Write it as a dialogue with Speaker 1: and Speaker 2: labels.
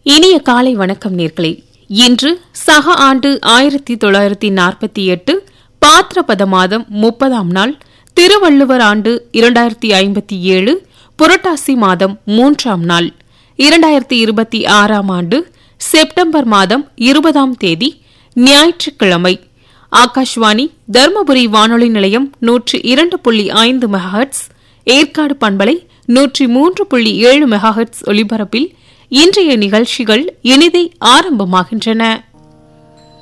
Speaker 1: இனிய காலை வணக்கம் நேர்களே இன்று சக ஆண்டு ஆயிரத்தி தொள்ளாயிரத்தி நாற்பத்தி எட்டு பாத்திரபத மாதம் முப்பதாம் நாள் திருவள்ளுவர் ஆண்டு இரண்டாயிரத்தி ஐம்பத்தி ஏழு புரட்டாசி மாதம் மூன்றாம் நாள் இரண்டாயிரத்தி இருபத்தி ஆறாம் ஆண்டு செப்டம்பர் மாதம் இருபதாம் தேதி ஞாயிற்றுக்கிழமை ஆகாஷ்வாணி தருமபுரி வானொலி நிலையம் நூற்றி இரண்டு புள்ளி ஐந்து மெகாஹெட்ஸ் ஏற்காடு பண்பலை நூற்றி மூன்று புள்ளி ஏழு மெகாஹெட்ஸ் ஒலிபரப்பில் இன்றைய நிகழ்ச்சிகள் இனிதே ஆரம்பமாகின்றன